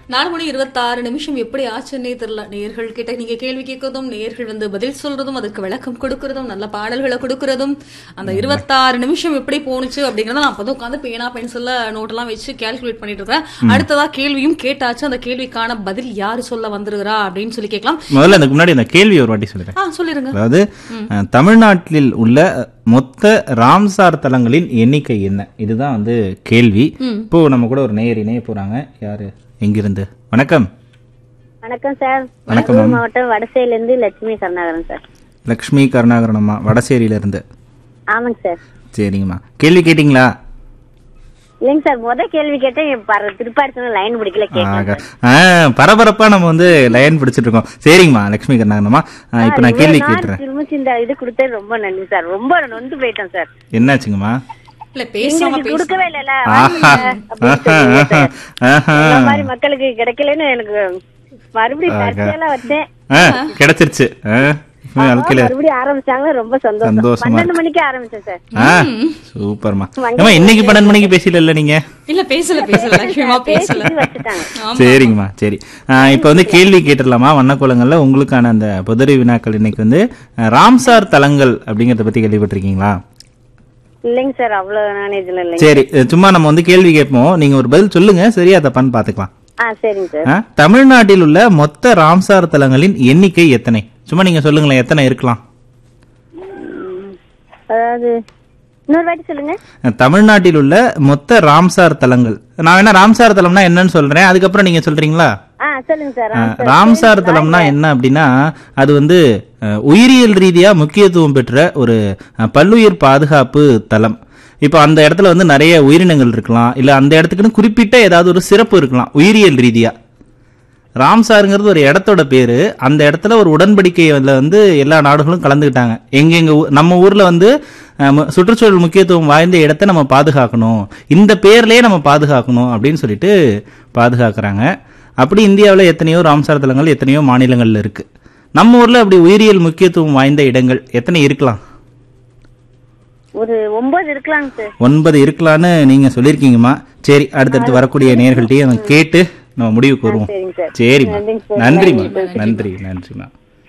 நாலு மணி இருபத்தாறு நிமிஷம் எப்படி ஆச்சுன்னே தெரியல நேர்கள் கிட்ட நீங்க கேள்வி கேட்கறதும் நேர்கள் வந்து பதில் சொல்றதும் அதுக்கு விளக்கம் கொடுக்கறதும் நல்ல பாடல்களை கொடுக்கறதும் அந்த இருபத்தாறு நிமிஷம் எப்படி போணுச்சு அப்படிங்கறத நான் அப்பதான் உட்காந்து பேனா பென்சில்ல நோட் எல்லாம் வச்சு கால்குலேட் பண்ணிட்டு இருக்கேன் அடுத்ததா கேள்வியும் கேட்டாச்சு அந்த கேள்விக்கான பதில் யாரு சொல்ல வந்திருக்கிறா அப்படின்னு சொல்லி கேட்கலாம் முதல்ல அதுக்கு முன்னாடி அந்த கேள்வி ஒரு வாட்டி சொல்லிடுறேன் ஆ சொல்லிருங்க அதாவது அஹ், தமிழ்நாட்டில் உள்ள மொத்த ராம்சார் தலங்களின் எண்ணிக்கை என்ன இதுதான் வந்து கேள்வி இப்போ நம்ம கூட ஒரு நேயர் இணைய போறாங்க யாரு எங்கிருந்து வணக்கம் வணக்கம் சார் வணக்கம், மதுரை மாவட்டம் வடசையில இருந்து லட்சுமி கருணாகரன் சார் லக்ஷ்மி கருணாகரன் அம்மா வடசேரியில இருந்து ஆமாங்க சார் சரிங்கம்மா கேள்வி கேட்டிங்களா இல்லைங்க சார் முத கேள்வி கேட்டேன் பர திருப்பாடி லைன் பிடிக்கல கேட்டேன் ஆக. ஆ, பரபரப்பா நம்ம வந்து லைன் பிடிச்சிட்டு இருக்கோம் சரிங்கம்மா லக்ஷ்மி கருணாகரம்மா ஆ, இப்போ நான் கேள்வி கேட்டுறேன் திரும்ப இந்த இது கொடுத்தது ரொம்ப நன்றி சார் ரொம்ப நொந்து போயிட்டேன் சார் என்னாச்சுங்கம்மா இல்ல பேசாம எங்களுக்கு பேச கொடுக்கவே இல்லைல்ல ஆஹா அப்படின்னு சொல்லுங்க சார். ஆஹா இந்த மாதிரி மக்களுக்கு கிடைக்கலன்னு எனக்கு மறுபடியும் சர்ச்சையெல்லாம் வச்சேன் ஆ, கிடைச்சிருச்சு ஆ, வாழ்க்கையில மறுபடியும் ஆரம்பிச்சாங்க ரொம்ப சந்தோஷம் சந்தோஷமா பன்னெண்டு மணிக்கு ஆரம்பிச்சேன் சார் ஆ சூப்பர்மா ஏமா இன்னைக்கு பன்னெண்டு மணிக்கு பேசல நீங்க இல்ல பேசல பேசல லட்சுமிமா பேசல பேசி வச்சுட்டாங்க ஆமா. சரிங்கம்மா சரி ஆ, இப்ப வந்து கேள்வி கேட்டுடலாமா வண்ணக்கோலங்கள்ல உங்களுக்கான அந்த புதரி வினாக்கள் இன்னைக்கு வந்து அஹ், ராம்சார் தலங்கள் அப்படிங்கறத பத்தி கேள்விப்பட்டிருக்கீங்களா இல்லைங்க சார் அவ்வளவு நாலேஜ்ல இல்லைங்க சரி அஹ், சும்மா நம்ம வந்து கேள்வி கேட்போம் நீங்க ஒரு பதில் சொல்லுங்க சரியா தப்பான்னு பாத்துக்கலாம் ஆ சரிங்க சார் ஆ, தமிழ்நாட்டில் உள்ள மொத்த ராம்சார் தலங்களின் எண்ணிக்கை எத்தனை சும்மா நீங்க சொல்லுங்களேன் எத்தனை இருக்கலாம் அதாவது இன்னொரு வாட்டி சொல்லுங்க அஹ், தமிழ்நாட்டில் உள்ள மொத்த ராம்சார் தலங்கள் நான் வேணா ராம்சார் தலம்னா என்னன்னு சொல்றேன் அதுக்கப்புறம் நீங்க சொல்றீங்களா ஆ சொல்லுங்க சார் அஹ், ராம்சார் தலம்னா என்ன அப்படின்னா அது வந்து அஹ், உயிரியல் ரீதியா முக்கியத்துவம் பெற்ற ஒரு அஹ், பல்லுயிர் பாதுகாப்பு தலம் இப்போ அந்த இடத்துல வந்து நிறைய உயிரினங்கள் இருக்கலாம் இல்ல அந்த இடத்துக்குன்னு குறிப்பிட்ட ஏதாவது ஒரு சிறப்பு இருக்கலாம் உயிரியல் ரீதியா ராம்சாருங்கிறது ஒரு இடத்தோட பேரு அந்த இடத்துல ஒரு உடன்படிக்கையில வந்து எல்லா நாடுகளும் கலந்துக்கிட்டாங்க எங்கெங்க ஊ- நம்ம ஊர்ல வந்து அஹ், மு- சுற்றுச்சூழல் முக்கியத்துவம் வாய்ந்த இடத்தை நம்ம பாதுகாக்கணும் இந்த பேர்லயே நம்ம பாதுகாக்கணும் அப்படின்னு சொல்லிட்டு பாதுகாக்கிறாங்க அப்படி இந்தியாவில் எத்தனையோ ராம்சார் தலங்கள் எத்தனையோ மாநிலங்கள்ல இருக்கு நம்ம ஊர்ல அப்படி உயிரியல் முக்கியத்துவம் வாய்ந்த இடங்கள் எத்தனை இருக்கலாம் ஒரு ஒன்பது இருக்கலாங்க சார் ஒன்பது இருக்கலான்னு நீங்க சொல்லியிருக்கீங்கம்மா சரி அடுத்தடுத்து வரக்கூடிய நேர்கள்ட்டையும் நம்ம கேட்டு நம்ம முடிவுக்கு வருவோம் சரிங்க சார் சரிம்மா நன்றிங்க சார். நன்றிம்மா நன்றி நன்றிம்மா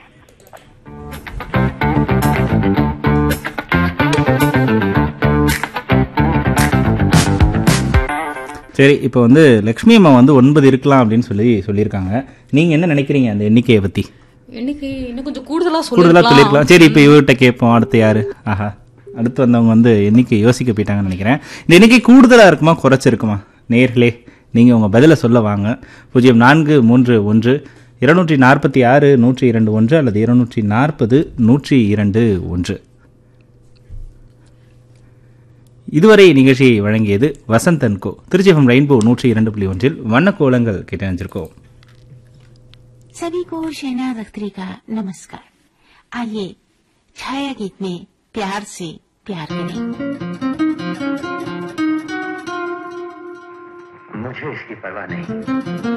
சரி இப்போ வந்து லக்ஷ்மி அம்மா வந்து ஒன்பது இருக்கலாம் அப்படின்னு சொல்லி சொல்லியிருக்காங்க நீங்க என்ன நினைக்கிறீங்க அந்த எண்ணிக்கையை பத்தி இன்னைக்கு இன்னும் கொஞ்சம் கூடுதலா கூடுதலா சொல்லிருக்கலாம் சொல்லியிருக்கலாம் சரி இப்போ இவர்கிட்ட கேட்போம் அடுத்து யாரு ஆஹா அடுத்து வந்தவங்க வந்து எண்ணிக்கை யோசிக்க போயிட்டாங்கன்னு நினைக்கிறேன் இந்த எண்ணிக்கை கூடுதலா இருக்குமா குறைச்சிருக்குமா நேர்களே நீங்க உங்க பதிலை சொல்ல வாங்க பூஜ்ஜியம் நான்கு மூன்று ஒன்று இருநூற்றி நாற்பத்தி ஆறு நூற்றி இரண்டு ஒன்று அல்லது இருநூற்றி நாற்பது நூற்றி இரண்டு ஒன்று இதுவரை நிகழ்ச்சியை வழங்கியது வசந்தன் கோ திருச்சிஃபம் ரெயின்போ நூற்றி இரண்டு புள்ளி ஒன்றில் வண்ணக்கோலங்கள் கேட்டறிஞ்சிருக்கோம் सभी को शहना अख्तरी का नमस्कार आइए छाया गीत में प्यार से प्यार करें मुझे इसकी परवाह नहीं